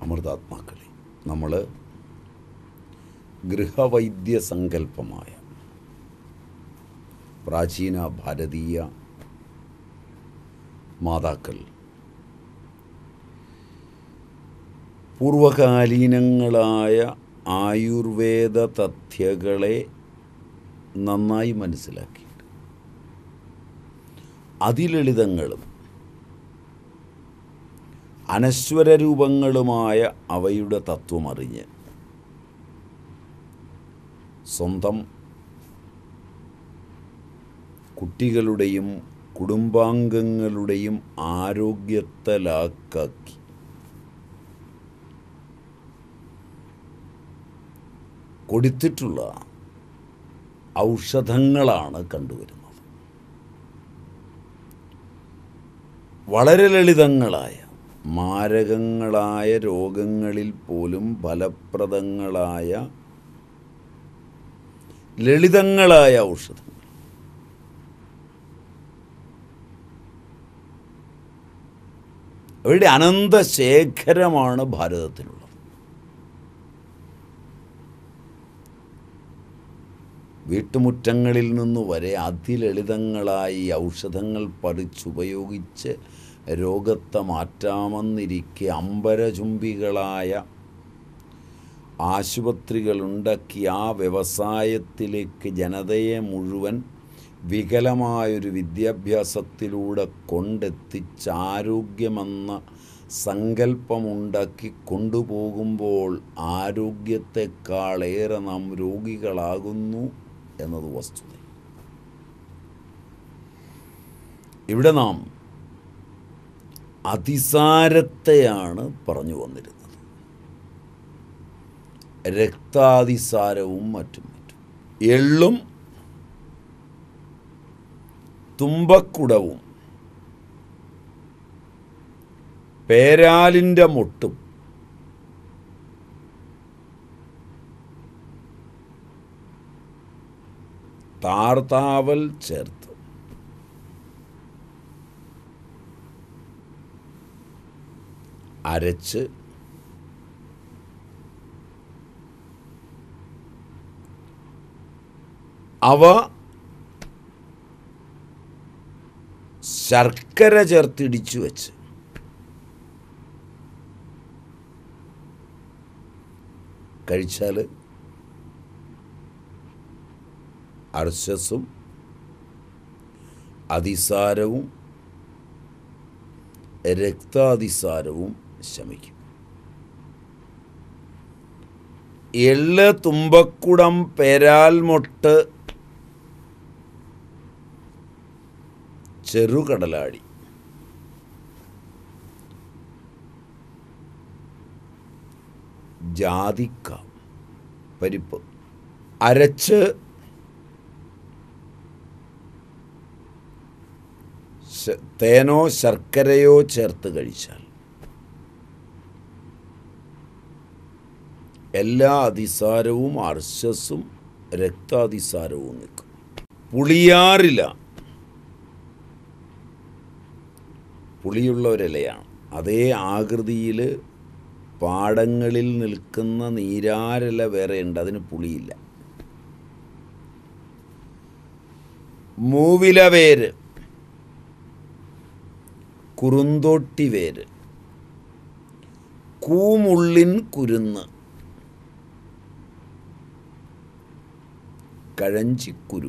അമൃതാത്മാക്കളെ നമ്മൾ ഗൃഹവൈദ്യ സങ്കല്പമായ പ്രാചീന ഭാരതീയ മാതാക്കൾ പൂർവകാലീനങ്ങളായ ആയുർവേദ തഥ്യകളെ നന്നായി മനസ്സിലാക്കിയിട്ട് അതിലളിതങ്ങളും അനശ്വര രൂപങ്ങളുമായ അവയുടെ തത്വമറിഞ്ഞ് സ്വന്തം കുട്ടികളുടെയും കുടുംബാംഗങ്ങളുടെയും ആരോഗ്യത്തെ ലാക്കാക്കി കൊടുത്തിട്ടുള്ള ഔഷധങ്ങളാണ് കണ്ടുവരുന്നത് വളരെ ലളിതങ്ങളായ മാരകങ്ങളായ രോഗങ്ങളിൽ പോലും ഫലപ്രദങ്ങളായ ലളിതങ്ങളായ ഔഷധങ്ങൾ അവരുടെ അനന്തശേഖരമാണ് ഭാരതത്തിലുള്ളത് വീട്ടുമുറ്റങ്ങളിൽ നിന്ന് വരെ അതിലളിതങ്ങളായി ഔഷധങ്ങൾ പറിച്ചുപയോഗിച്ച് രോഗത്തെ മാറ്റാമെന്നിരിക്കെ അമ്പരചുംബികളായ ആശുപത്രികളുണ്ടാക്കി ആ വ്യവസായത്തിലേക്ക് ജനതയെ മുഴുവൻ വികലമായൊരു വിദ്യാഭ്യാസത്തിലൂടെ കൊണ്ടെത്തിച്ച് ആരോഗ്യമെന്ന സങ്കല്പമുണ്ടാക്കി കൊണ്ടുപോകുമ്പോൾ ആരോഗ്യത്തെക്കാളേറെ നാം രോഗികളാകുന്നു എന്നത് വസ്തുത ഇവിടെ നാം അതിസാരത്തെയാണ് പറഞ്ഞു വന്നിരുന്നത് രക്താതിസാരവും മറ്റും മറ്റും എള്ളും തുമ്പക്കുടവും പേരാലിൻ്റെ മുട്ടും താർത്താവൽ ചേർത്ത് അരച്ച് അവ ശർക്കര ചേർത്തിടിച്ചു വെച്ച് കഴിച്ചാൽ അർശസും അതിസാരവും രക്താതിസാരവും ശമിക്കും എള്ള് തുമ്പക്കുടം പെരാൽമൊട്ട് ചെറുകടലാടി ജാതിക്ക പരിപ്പ് അരച്ച് ശ- തേനോ ശർക്കരയോ ചേർത്ത് കഴിച്ചാൽ എല്ലാ അതിസാരവും അർശസും രക്താതിസാരവും നിൽക്കും പുളിയാറില പുളിയുള്ള ഒരിലയാണ് അതേ ആകൃതിയിൽ പാടങ്ങളിൽ നിൽക്കുന്ന നീരാരില വേറെ ഉണ്ട് അതിന് പുളിയില്ല മൂവില വേര് കുറുന്തോട്ടി വേര് കൂമുള്ളിൻ കുരുന്ന് കഴഞ്ചിക്കുരു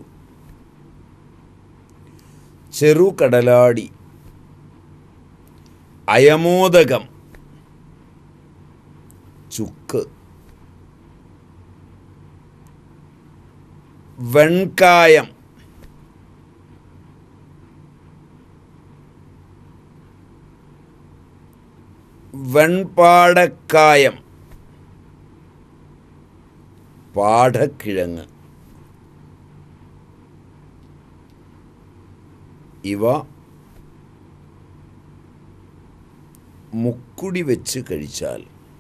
ചെറുകടലാടി അയമോദകം ചുക്ക് വെൺകായം വെൺപാടക്കായം പാടക്കിഴങ്ങ് ഇവ മുക്കുടി വെച്ച് കഴിച്ചാൽ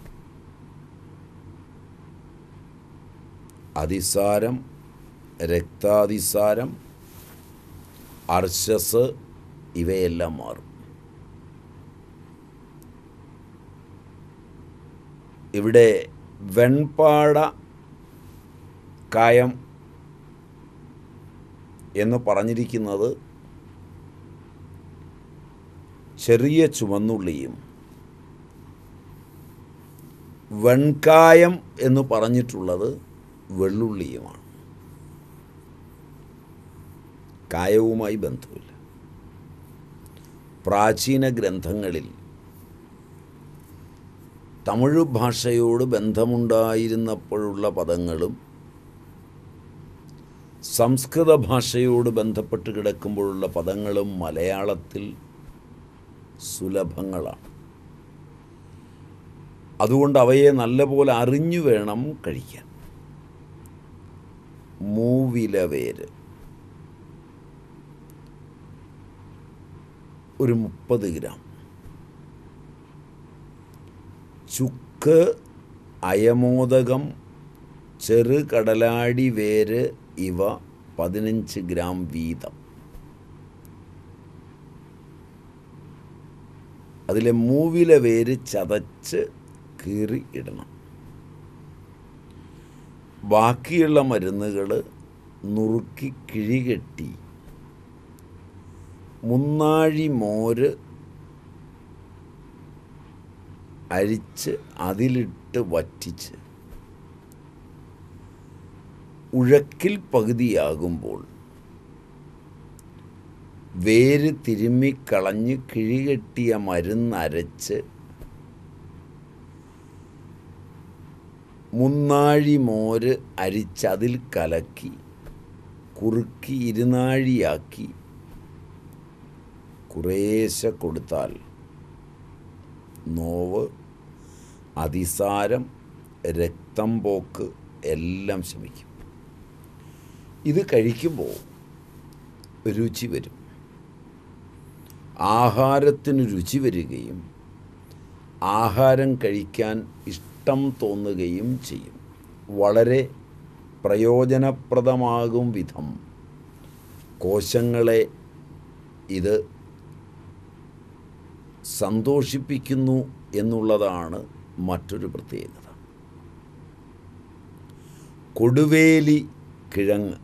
അതിസാരം രക്താതിസാരം അർശസ് ഇവയെല്ലാം മാറും ഇവിടെ വെൺപാട കായം എന്ന് പറഞ്ഞിരിക്കുന്നത് ചെറിയ ചുവന്നുള്ളിയും വെൺകായം എന്ന് പറഞ്ഞിട്ടുള്ളത് വെള്ളുള്ളിയുമാണ് കായവുമായി ബന്ധമില്ല പ്രാചീന ഗ്രന്ഥങ്ങളിൽ തമിഴ് ഭാഷയോട് ബന്ധമുണ്ടായിരുന്നപ്പോഴുള്ള പദങ്ങളും സംസ്കൃത ഭാഷയോട് ബന്ധപ്പെട്ട് കിടക്കുമ്പോഴുള്ള പദങ്ങളും മലയാളത്തിൽ സുലഭങ്ങളാണ് അതുകൊണ്ട് അവയെ നല്ലപോലെ അറിഞ്ഞു വേണം കഴിക്കാൻ മൂവിലവേര് ഒരു മുപ്പത് ഗ്രാം ചുക്ക് അയമോദകം ചെറുകടലാടി വേര് ഇവ പതിനഞ്ച് ഗ്രാം വീതം അതിലെ മൂവിലെ വേര് ചതച്ച് കീറി ഇടണം ബാക്കിയുള്ള മരുന്നുകൾ നുറുക്കി കിഴികെട്ടി മുന്നാഴി മോര് അരിച്ച് അതിലിട്ട് വറ്റിച്ച് ഉഴക്കിൽ പകുതിയാകുമ്പോൾ വേര് തിരുമ്മിക്കളഞ്ഞ് കിഴികെട്ടിയ മരുന്നരച്ച് മുന്നാഴി മോര് അരിച്ചതിൽ കലക്കി കുറുക്കി ഇരുനാഴിയാക്കി കുറേശ്ശെ കൊടുത്താൽ നോവ് അതിസാരം രക്തം പോക്ക് എല്ലാം ശമിക്കും ഇത് കഴിക്കുമ്പോൾ രുചി വരും ആഹാരത്തിന് രുചി വരികയും ആഹാരം കഴിക്കാൻ ഇഷ്ടം തോന്നുകയും ചെയ്യും വളരെ പ്രയോജനപ്രദമാകും വിധം കോശങ്ങളെ ഇത് സന്തോഷിപ്പിക്കുന്നു എന്നുള്ളതാണ് മറ്റൊരു പ്രത്യേകത കൊടുവേലി കിഴങ്ങ്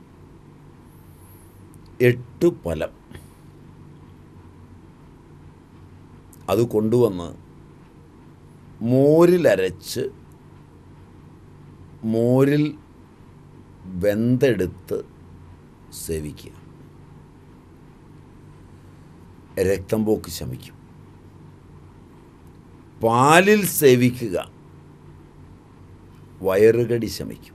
എട്ട് ഫലം അത് കൊണ്ടുവന്ന് മോരിലരച്ച് മോരിൽ വെന്തെടുത്ത് സേവിക്കുക രക്തം പോക്ക് ശമിക്കും പാലിൽ സേവിക്കുക വയറുകടി ശമിക്കും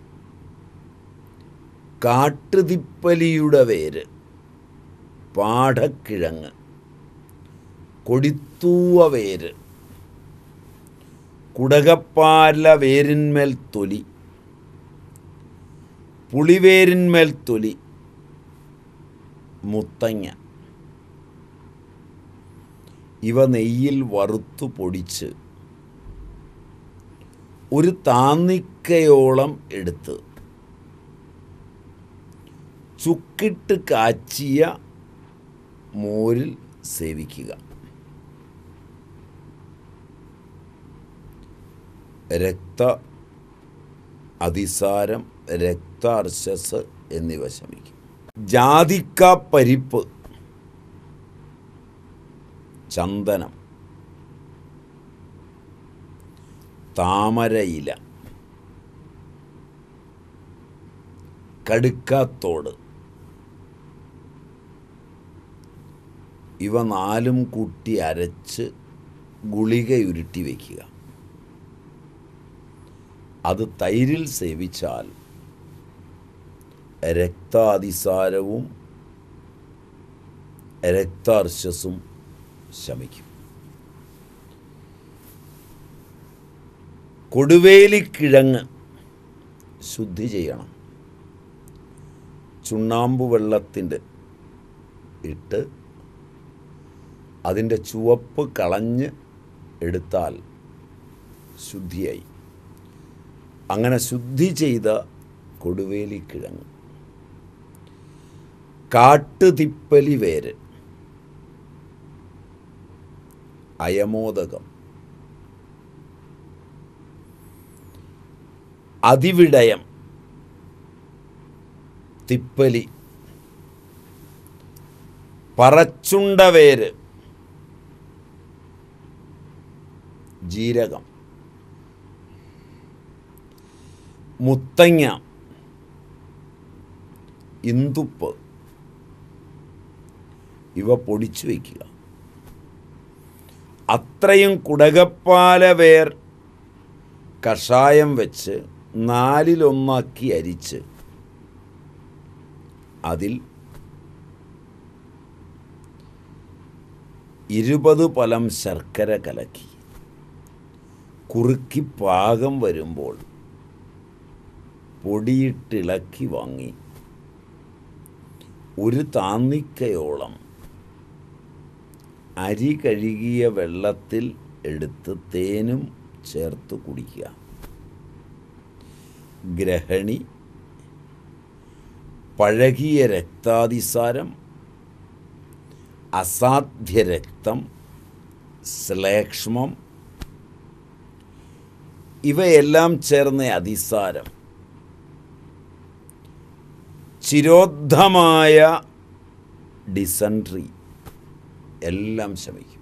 കാട്ടുതിപ്പലിയുടെ വേര് പാടക്കിഴങ്ങ് കൊടിത്തൂവ വേര് കുടകപ്പാല വേരിന്മേൽ തൊലി പുളിവേരിന്മേൽ തൊലി മുത്തങ്ങ ഇവ നെയ്യിൽ വറുത്തു പൊടിച്ച് ഒരു താന്നിക്കയോളം എടുത്ത് ചുക്കിട്ട് കാച്ചിയ മോരിൽ സേവിക്കുക രക്ത അതിസാരം രക്താർശസ് എന്നിവ ശമിക്കും ജാതിക്ക പരിപ്പ് ചന്ദനം താമരയില കടുക്കാത്തോട് ഇവ നാലും കൂട്ടി അരച്ച് ഗുളികയുരുട്ടി വയ്ക്കുക അത് തൈരിൽ സേവിച്ചാൽ രക്താതിസാരവും രക്താർശസും ശമിക്കും കൊടുവേലിക്കിഴങ്ങ് ശുദ്ധി ചെയ്യണം ചുണ്ണാമ്പ് വെള്ളത്തിൻ്റെ ഇട്ട് അതിൻ്റെ ചുവപ്പ് കളഞ്ഞ് എടുത്താൽ ശുദ്ധിയായി അങ്ങനെ ശുദ്ധി ചെയ്ത കൊടുവേലിക്കിഴങ്ങ് കാട്ടുതിപ്പലി വേര് അയമോദകം അതിവിടയം തിപ്പലി പറച്ചുണ്ടവേര് ജീരകം മുത്തങ്ങ ഇന്തുപ്പ് ഇവ പൊടിച്ചു വയ്ക്കുക അത്രയും കുടകപ്പാല വേർ കഷായം വെച്ച് നാലിലൊന്നാക്കി അരിച്ച് അതിൽ ഇരുപത് പലം ശർക്കര കലക്കി കുറുക്കി പാകം വരുമ്പോൾ പൊടിയിട്ടിളക്കി വാങ്ങി ഒരു താന്നിക്കയോളം അരി കഴുകിയ വെള്ളത്തിൽ എടുത്ത് തേനും ചേർത്ത് കുടിക്കുക ഗ്രഹണി പഴകിയ രക്താതിസാരം അസാധ്യ രക്തം ശ്ലേക്ഷ്മം ഇവയെല്ലാം ചേർന്ന അതിസാരം ചിരോദ്ധമായ ഡിസൻട്രി എല്ലാം ശമിക്കും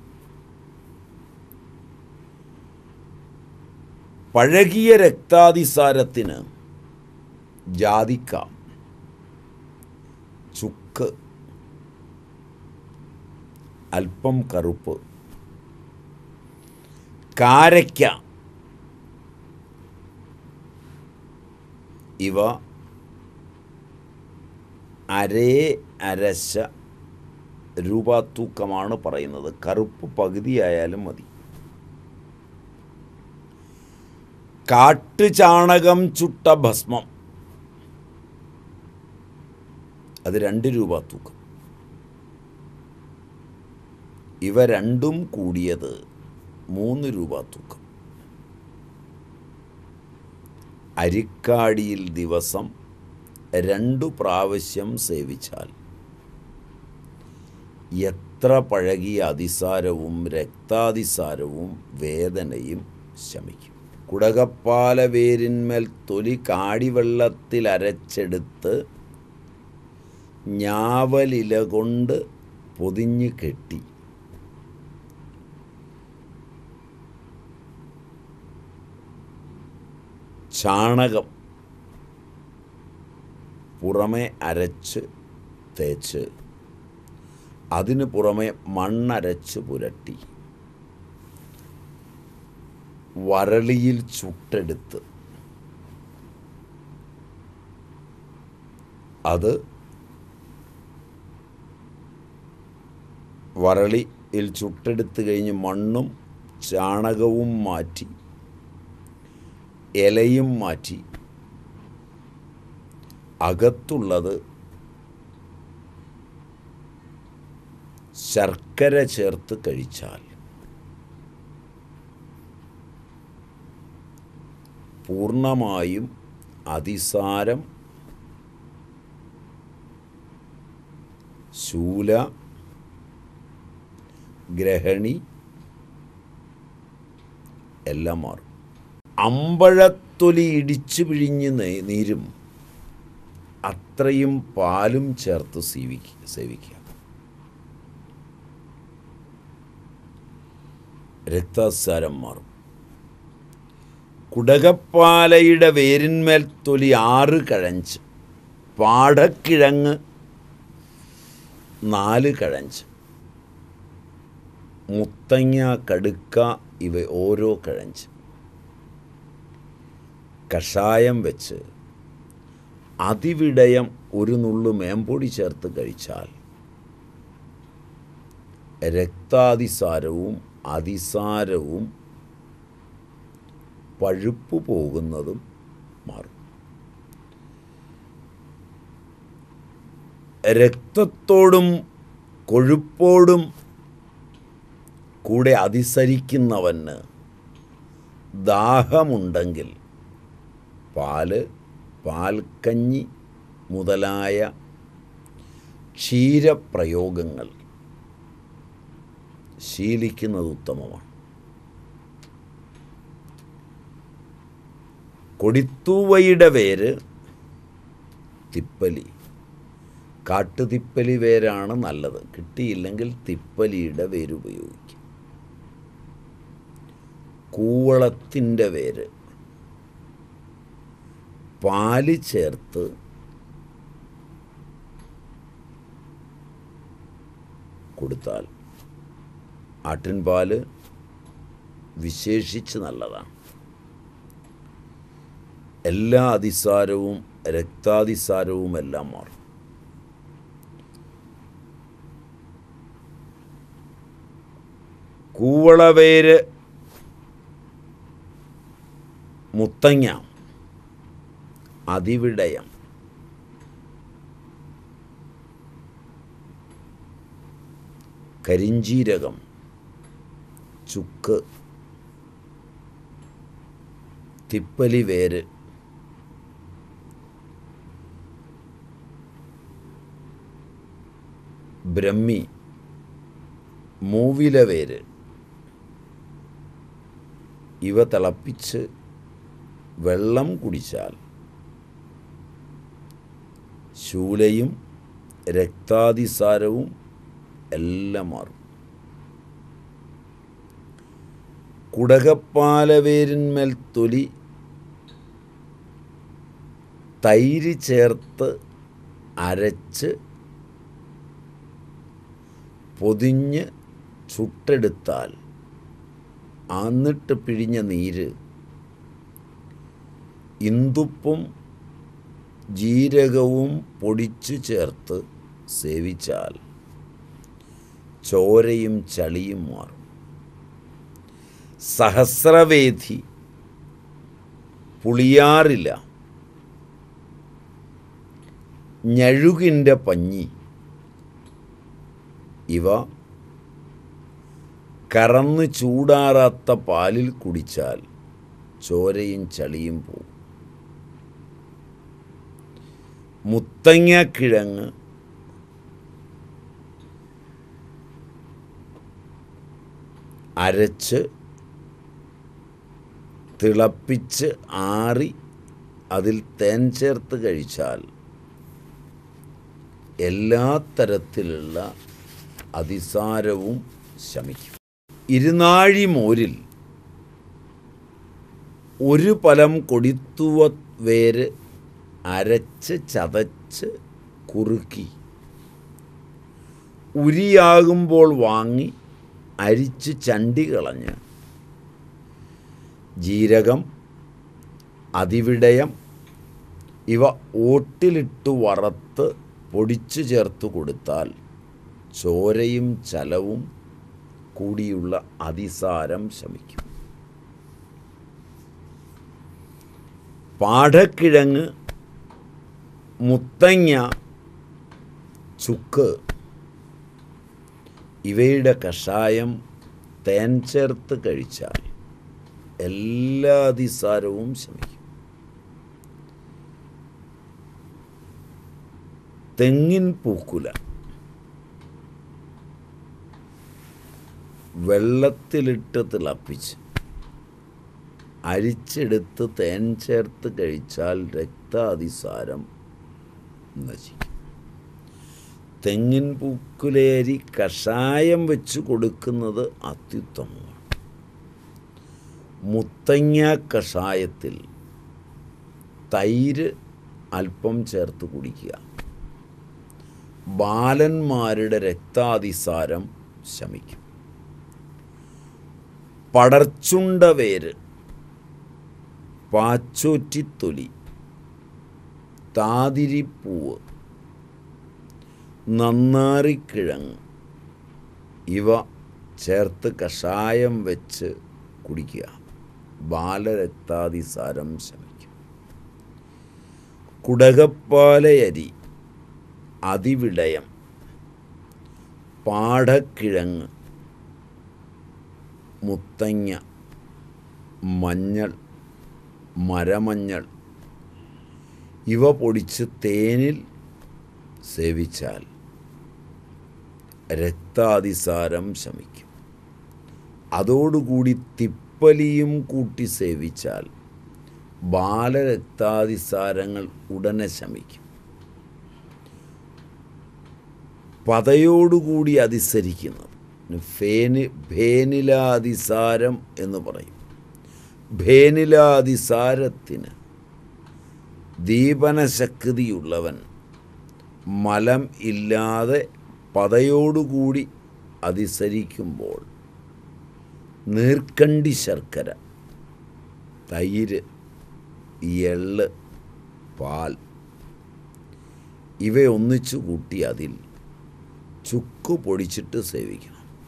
പഴകിയ രക്താതിസാരത്തിന് ജാതിക്ക ചുക്ക് അല്പം കറുപ്പ് കാരയ്ക്ക ഇവ അരേ അരശ രൂപ തൂക്കമാണ് പറയുന്നത് കറുപ്പ് പകുതിയായാലും മതി കാട്ടുചാണകം ചുട്ട ഭസ്മം അത് രണ്ട് രൂപ തൂക്കം ഇവ രണ്ടും കൂടിയത് മൂന്ന് രൂപ തൂക്കം അരിക്കാടിയിൽ ദിവസം രണ്ടു പ്രാവശ്യം സേവിച്ചാൽ എത്ര പഴകിയ അതിസാരവും രക്താതിസാരവും വേദനയും ശമിക്കും കുടകപ്പാല വേരിന്മേൽ തൊലി കാടിവെള്ളത്തിൽ അരച്ചെടുത്ത് ഞാവലില കൊണ്ട് പൊതിഞ്ഞ് കെട്ടി ചാണകം പുറമെ അരച്ച് തേച്ച് അതിന് പുറമെ മണ്ണരച്ച് പുരട്ടി വരളിയിൽ ചുട്ടെടുത്ത് അത് വരളിയിൽ ചുട്ടെടുത്ത് കഴിഞ്ഞ് മണ്ണും ചാണകവും മാറ്റി ഇലയും മാറ്റി അകത്തുള്ളത് ശർക്കര ചേർത്ത് കഴിച്ചാൽ പൂർണ്ണമായും അതിസാരം ശൂല ഗ്രഹണി എല്ലാം മാറും അമ്പഴത്തൊലി ഇടിച്ചു പിഴിഞ്ഞ് നേ- നീരും അത്രയും പാലും ചേർത്ത് സേവിക്ക സേവിക്കുക രക്തസാരം മാറും കുടകപ്പാലയുടെ വേരിന്മേൽ തൊലി ആറ് കഴഞ്ച് പാടക്കിഴങ്ങ് നാല് കഴഞ്ച് മുത്തങ്ങ കടുക്ക ഇവ ഓരോ കഴഞ്ച് കഷായം വെച്ച് അതിവിടയം ഒരു നുള്ളു മേമ്പൊടി ചേർത്ത് കഴിച്ചാൽ രക്താതിസാരവും അതിസാരവും പഴുപ്പ് പോകുന്നതും മാറും രക്തത്തോടും കൊഴുപ്പോടും കൂടെ അതിസരിക്കുന്നവന് ദാഹമുണ്ടെങ്കിൽ പാല് പാൽക്കഞ്ഞി മുതലായ ക്ഷീരപ്രയോഗങ്ങൾ ശീലിക്കുന്നത് ഉത്തമമാണ് കൊടിത്തൂവയുടെ വേര് തിപ്പലി കാട്ടുതിപ്പലി വേരാണ് നല്ലത് കിട്ടിയില്ലെങ്കിൽ തിപ്പലിയുടെ വേര് ഉപയോഗിക്കും കൂവളത്തിൻ്റെ വേര് പാല് ചേർത്ത് കൊടുത്താൽ ആട്ടിൻപാല് വിശേഷിച്ച് നല്ലതാണ് എല്ലാ അതിസാരവും രക്താതിസാരവും എല്ലാം മാറും കൂവളവേര് മുത്തങ്ങ അതിവിടയം കരിഞ്ചീരകം ചുക്ക് തിപ്പലി വേര് ബ്രഹ്മി മൂവില വേര് ഇവ തിളപ്പിച്ച് വെള്ളം കുടിച്ചാൽ ശൂലയും രക്താതിസാരവും എല്ലാം മാറും കുടകപ്പാലവേരിന്മേൽ തൊലി തൈര് ചേർത്ത് അരച്ച് പൊതിഞ്ഞ് ചുട്ടെടുത്താൽ എന്നിട്ട് പിഴിഞ്ഞ നീര് ഇന്ദുപ്പും ജീരകവും പൊടിച്ചു ചേർത്ത് സേവിച്ചാൽ ചോരയും ചളിയും മാറും സഹസ്രവേദി പുളിയാറില്ല ഞഴുകിൻ്റെ പഞ്ഞി ഇവ കറന്ന് ചൂടാറാത്ത പാലിൽ കുടിച്ചാൽ ചോരയും ചളിയും പോവും മുത്തങ്ങക്കിഴങ്ങ് അരച്ച് തിളപ്പിച്ച് ആറി അതിൽ തേൻ ചേർത്ത് കഴിച്ചാൽ എല്ലാ തരത്തിലുള്ള അതിസാരവും ശമിക്കും ഇരുനാഴി മോരിൽ ഒരു പലം കൊടിത്തുവ വേര് അരച്ച് ചതച്ച് കുറുക്കി ഉരിയാകുമ്പോൾ വാങ്ങി അരിച്ച് ചണ്ടി കളഞ്ഞ് ജീരകം അതിവിടയം ഇവ ഓട്ടിലിട്ട് വറുത്ത് പൊടിച്ചു ചേർത്ത് കൊടുത്താൽ ചോരയും ചലവും കൂടിയുള്ള അതിസാരം ശമിക്കും പാടക്കിഴങ്ങ് മുത്തങ്ങ ചുക്ക് ഇവയുടെ കഷായം തേൻ ചേർത്ത് കഴിച്ചാൽ എല്ലാ അതിസാരവും ശമിക്കും തെങ്ങിൻ പൂക്കുല വെള്ളത്തിലിട്ട് തിളപ്പിച്ച് അരിച്ചെടുത്ത് തേൻ ചേർത്ത് കഴിച്ചാൽ രക്താതിസാരം നശിക്കും തെങ്ങിൻ പൂക്കുലേരി കഷായം വെച്ച് കൊടുക്കുന്നത് അത്യുത്തമമാണ് മുത്തങ്ങ കഷായത്തിൽ തൈര് അല്പം ചേർത്ത് കുടിക്കുക ബാലന്മാരുടെ രക്താതിസാരം ശമിക്കും പടർച്ചുണ്ട വേര് പാച്ചോറ്റിത്തൊലി താതിരിപ്പൂവ് നന്നാറിക്കിഴങ്ങ് ഇവ ചേർത്ത് കഷായം വെച്ച് കുടിക്കുക ബാലരക്താതിസാരം ശമിക്കും കുടകപ്പാലയരി അതിവിടയം പാടക്കിഴങ്ങ് മുത്തങ്ങ മഞ്ഞൾ മരമഞ്ഞൾ ഇവ പൊടിച്ച് തേനിൽ സേവിച്ചാൽ രക്താതിസാരം ശമിക്കും അതോടുകൂടി തിപ്പലിയും കൂട്ടി സേവിച്ചാൽ ബാലരക്താതിസാരങ്ങൾ ഉടനെ ശമിക്കും പതയോടുകൂടി അതിസരിക്കുന്നത് ഫേനി ഭേനിലാതിസാരം എന്ന് പറയും ഭേനിലാതിസാരത്തിന് ദീപനശക്തിയുള്ളവൻ മലം ഇല്ലാതെ പതയോടുകൂടി അതിസരിക്കുമ്പോൾ നീർക്കണ്ടി ശർക്കര തൈര് എള്ള് പാൽ ഇവയൊന്നിച്ചു കൂട്ടി അതിൽ ചുക്ക് പൊടിച്ചിട്ട് സേവിക്കണം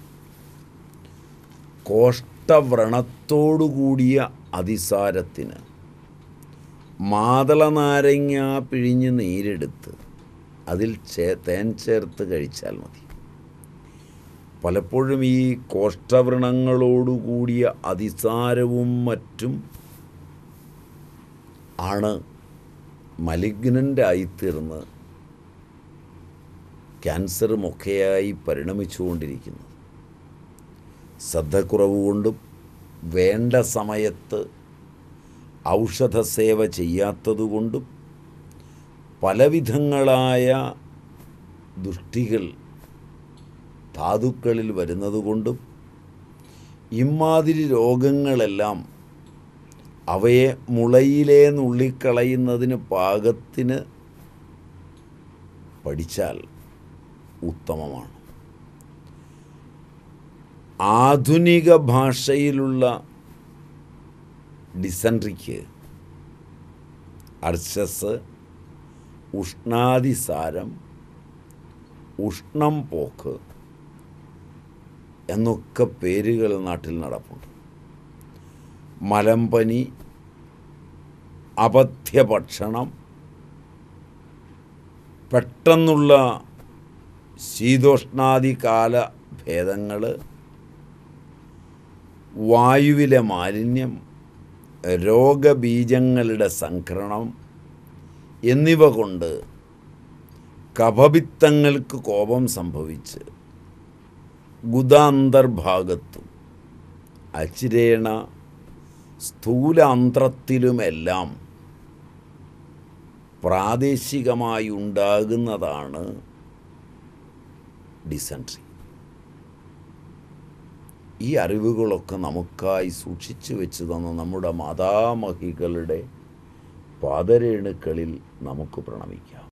കോഷ്ടവ്രണത്തോടുകൂടിയ അതിസാരത്തിന് മാതള നാരങ്ങ പിഴിഞ്ഞ് നീരെടുത്ത് അതിൽ ചേ തേൻ ചേർത്ത് കഴിച്ചാൽ മതി പലപ്പോഴും ഈ കോഷ്ടവ്രണങ്ങളോടുകൂടിയ അതിസാരവും മറ്റും ആണ് മലിഗ്നൻ്റ് ആയിത്തീർന്ന് ക്യാൻസറുമൊക്കെയായി പരിണമിച്ചുകൊണ്ടിരിക്കുന്നത് ശ്രദ്ധക്കുറവ് കൊണ്ടും വേണ്ട സമയത്ത് ഔഷധ സേവ ചെയ്യാത്തതുകൊണ്ടും പലവിധങ്ങളായ ദുഷ്ടികൾ ധാതുക്കളിൽ വരുന്നതുകൊണ്ടും ഇമാതിരി രോഗങ്ങളെല്ലാം അവയെ മുളയിലേ നുള്ളിക്കളയുന്നതിന് പാകത്തിന് പഠിച്ചാൽ ഉത്തമമാണ് ആധുനിക ഭാഷയിലുള്ള ഡിസൻട്രിക്ക് അർശസ് ഉഷ്ണാതിസാരം ഉഷ്ണം പോക്ക് എന്നൊക്കെ പേരുകൾ നാട്ടിൽ നടപ്പുണ്ട് മലമ്പനി അപഥ്യഭക്ഷണം പെട്ടെന്നുള്ള ശീതോഷ്ണാദി കാല ഭേദങ്ങൾ വായുവിലെ മാലിന്യം രോഗബീജങ്ങളുടെ സംക്രമണം എന്നിവ കൊണ്ട് കഫപിത്തങ്ങൾക്ക് കോപം സംഭവിച്ച് ഗുദാന്തർഭാഗത്തും അച്ചിരേണ സ്ഥൂലാന്ത്രത്തിലുമെല്ലാം പ്രാദേശികമായി ഉണ്ടാകുന്നതാണ് ഡിസൻട്രി ഈ അറിവുകളൊക്കെ നമുക്കായി സൂക്ഷിച്ചു വെച്ച് തന്ന നമ്മുടെ മാതാമഹികളുടെ പാദരേണുക്കളിൽ നമുക്ക് പ്രണമിക്കാം